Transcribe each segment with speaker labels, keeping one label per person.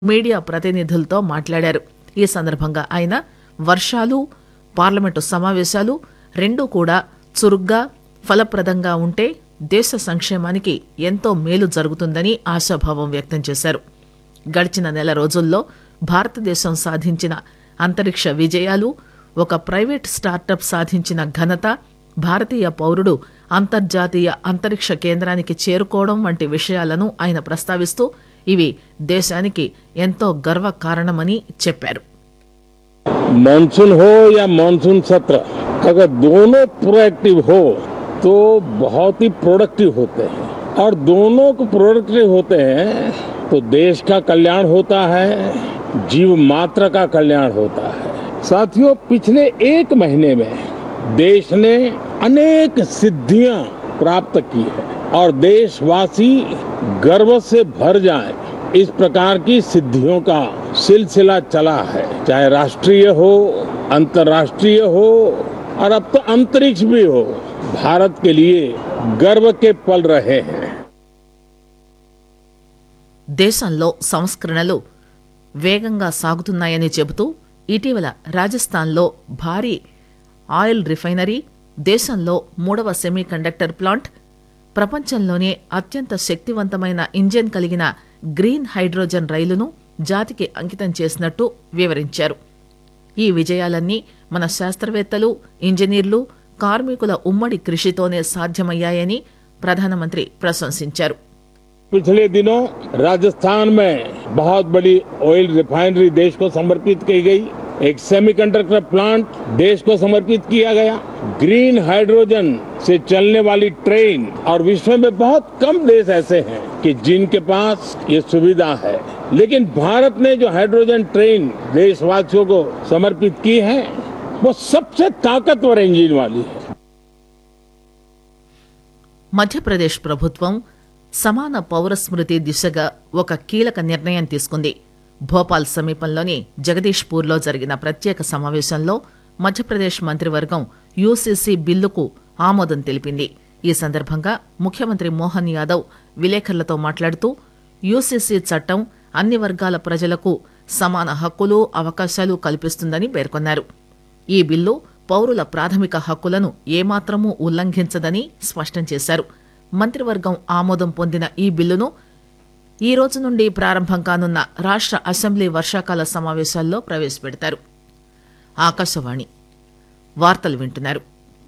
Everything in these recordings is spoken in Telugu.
Speaker 1: మీడియా ప్రతినిధులతో మాట్లాడారు ఈ సందర్భంగా ఆయన వర్షాలు పార్లమెంటు సమావేశాలు రెండూ కూడా చురుగ్గా ఫలప్రదంగా ఉంటే దేశ సంక్షేమానికి ఎంతో మేలు జరుగుతుందని ఆశాభావం వ్యక్తం చేశారు గడిచిన నెల రోజుల్లో భారతదేశం సాధించిన అంతరిక్ష విజయాలు ఒక ప్రైవేట్ స్టార్టప్ సాధించిన ఘనత భారతీయ పౌరుడు అంతర్జాతీయ అంతరిక్ష కేంద్రానికి చేరుకోవడం వంటి విషయాలను ఆయన ప్రస్తావిస్తూ ఇవి దేశానికి ఎంతో గర్వకారణమని చెప్పారు
Speaker 2: मानसून हो या मानसून सत्र अगर दोनों प्रोएक्टिव हो तो बहुत ही प्रोडक्टिव होते हैं और दोनों को प्रोडक्टिव होते हैं तो देश का कल्याण होता है जीव मात्र का कल्याण होता है साथियों पिछले एक महीने में देश ने अनेक सिद्धियां प्राप्त की है और देशवासी गर्व से भर जाएं इस प्रकार की सिद्धियों का सिलसिला चला है चाहे राष्ट्रीय हो अंतर्राष्ट्रीय हो और अब तो अंतरिक्ष भी हो भारत के लिए गर्व के पल रहे हैं
Speaker 1: దేశంలో సంస్కరణలు వేగంగా సాగుతున్నాయని చెబుతూ ఇటీవల రాజస్థాన్లో భారీ ఆయిల్ రిఫైనరీ దేశంలో మూడవ సెమీ కండక్టర్ ప్లాంట్ ప్రపంచంలోనే అత్యంత శక్తివంతమైన ఇంజిన్ కలిగిన గ్రీన్ హైడ్రోజన్ రైలును జాతికి అంకితం చేసినట్టు వివరించారు ఈ విజయాలన్నీ మన శాస్త్రవేత్తలు ఇంజనీర్లు కార్మికుల ఉమ్మడి కృషితోనే సాధ్యమయ్యాయని ప్రధానమంత్రి ప్రశంసించారు
Speaker 2: पिछले दिनों राजस्थान में बहुत बड़ी ऑयल रिफाइनरी देश को समर्पित की गई एक सेमीकंडक्टर प्लांट देश को समर्पित किया गया ग्रीन हाइड्रोजन से चलने वाली ट्रेन और विश्व में बहुत कम देश ऐसे हैं कि जिनके पास ये सुविधा है लेकिन भारत ने जो हाइड्रोजन ट्रेन देशवासियों को समर्पित की है वो सबसे ताकतवर इंजन वाली है
Speaker 1: మధ్యప్రదేశ్ ప్రభుత్వం సమాన పౌర స్మృతి దిశగా ఒక కీలక నిర్ణయం తీసుకుంది భోపాల్ సమీపంలోని జగదీష్పూర్లో జరిగిన ప్రత్యేక సమావేశంలో మధ్యప్రదేశ్ మంత్రివర్గం యూసీసీ బిల్లుకు ఆమోదం తెలిపింది ఈ సందర్భంగా ముఖ్యమంత్రి మోహన్ యాదవ్ విలేకరులతో మాట్లాడుతూ యూసీసీ చట్టం అన్ని వర్గాల ప్రజలకు సమాన హక్కులు అవకాశాలు కల్పిస్తుందని పేర్కొన్నారు ఈ బిల్లు పౌరుల ప్రాథమిక హక్కులను ఏమాత్రమూ ఉల్లంఘించదని స్పష్టం చేశారు మంత్రివర్గం ఆమోదం పొందిన ఈ బిల్లును ఈ రోజు నుండి ప్రారంభం కానున్న రాష్ట్ర అసెంబ్లీ వర్షాకాల సమావేశాల్లో ప్రవేశపెడతారు ఆకాశవాణి వార్తలు వింటున్నారు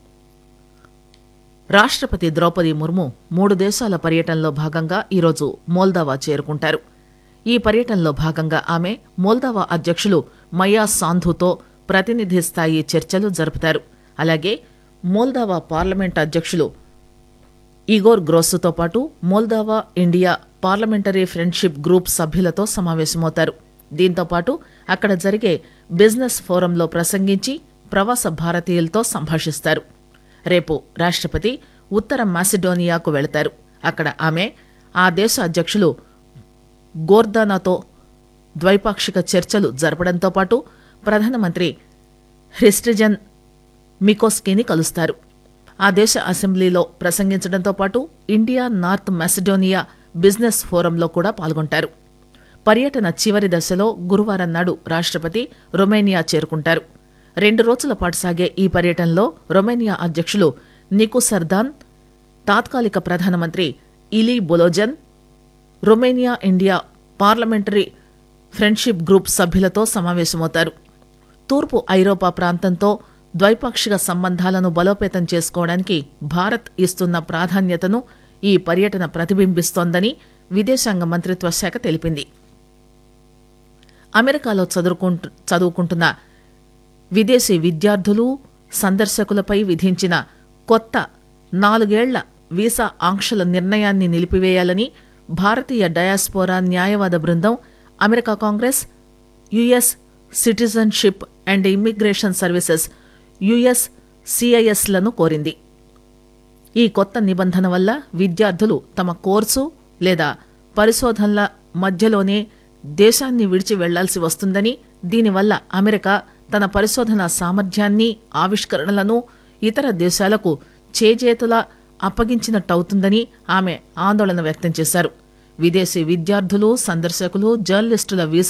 Speaker 1: రాష్ట్రపతి ద్రౌపది ముర్ము మూడు దేశాల పర్యటనలో భాగంగా ఈరోజు మోల్దావా చేరుకుంటారు ఈ పర్యటనలో భాగంగా ఆమె మోల్దావా అధ్యక్షులు మయా సాంధుతో ప్రతినిధి స్థాయి చర్చలు జరుపుతారు అలాగే మోల్దావా పార్లమెంట్ అధ్యక్షులు ఇగోర్ గ్రోస్సుతో పాటు Moldova India parliamentary friendship group సభ్యులతో సమావేశమవుతారు దీంతో పాటు అక్కడ జరిగే బిజినెస్ ఫోరంలో ప్రసంగించి ప్రవాస భారతీయులతో సంభాషిస్తారు రేపు రాష్ట్రపతి ఉత్తర మాసిడోనియాకు వెళతారు అక్కడ ఆమె ఆ దేశ అధ్యక్షులు గోర్దానాతో ద్వైపాక్షిక చర్చలు జరపడంతో పాటు ప్రధానమంత్రి హ్రిస్టిజన్ మికోస్కీని కలుస్తారు ఆ దేశ అసెంబ్లీలో ప్రసంగించడంతో పాటు ఇండియా నార్త్ మాసిడోనియా బిజినెస్ ఫోరంలో కూడా పాల్గొంటారు పర్యటన చివరి దశలో గురువారం నాడు రాష్ట్రపతి రొమేనియా చేరుకుంటారు రెండు రోజుల పాటు సాగే ఈ పర్యటనలో రొమేనియా అధ్యక్షులు నికు సర్దాన్ తాత్కాలిక ప్రధానమంత్రి Ilie Bolojan Romania India parliamentary friendship group సభ్యులతో సమావేశమవుతారు తూర్పు ఐరోపా ప్రాంతంతో ద్వైపాక్షిక సంబంధాలను బలోపేతం చేసుకోవడానికి భారత్ ఇస్తున్న ప్రాధాన్యతను ఈ పర్యటన ప్రతిబింబిస్తోందని విదేశాంగ మంత్రిత్వ శాఖ తెలిపింది అమెరికాలో చదువుకుంటు చదువుకుంటున్న విదేశీ విద్యార్థులు సందర్శకులపై విధించిన కొత్త నాలుగేళ్ల వీసా ఆంక్షల నిర్ణయాన్ని నిలిపివేయాలని భారతీయ డయాస్పోరా న్యాయవాద బృందం America Congress US citizenship and immigration services US సిఐఎస్లను కోరింది ఈ కొత్త నిబంధన వల్ల విద్యార్థులు తమ కోర్సు లేదా పరిశోధనల మధ్యలోనే దేశాన్ని విడిచి వెళ్లాల్సి వస్తుందని దీనివల్ల అమెరికా తన పరిశోధన సామర్థ్యాన్ని ఆవిష్కరణలను ఇతర దేశాలకు చేజేతులా అప్పగించినట్టవుతుందని ఆమె ఆందోళన వ్యక్తం చేశారు విదేశీ విద్యార్థులు సందర్శకులు జర్నలిస్టుల వీసా